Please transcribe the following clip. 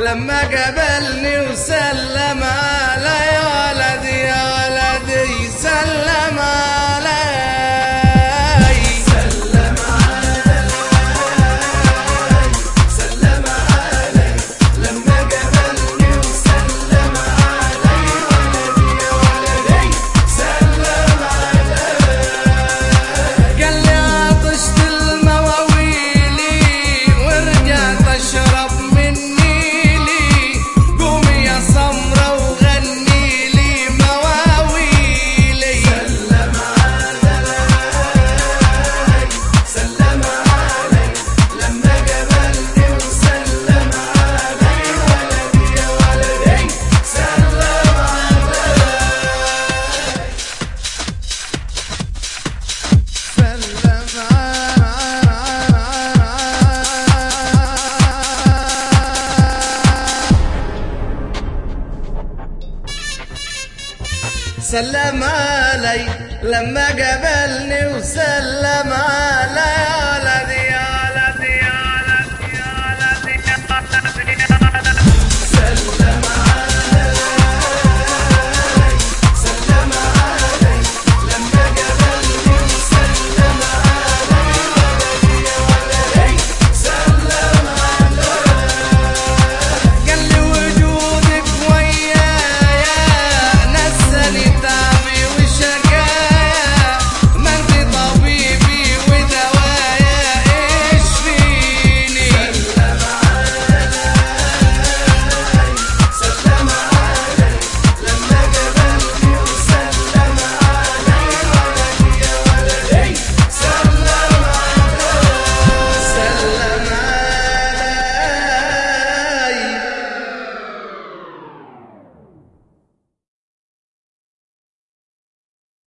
لما قابلني وسلم علي يا ولدي يا ولدي سلم علي سلم علي سلم علي لما قابلني وسلم علي ولدي يا ولدي سلم علي قال لي عطشت المواويلي ورجعت اشرب من نيلي قومي يا سمرة وغني لي مواويلي سلم علي سلم علي لما قابلني وسلم علي ولدي يا ولدي سلم علي سلم سلم علي لما قابلني وسلم علي يا ولدي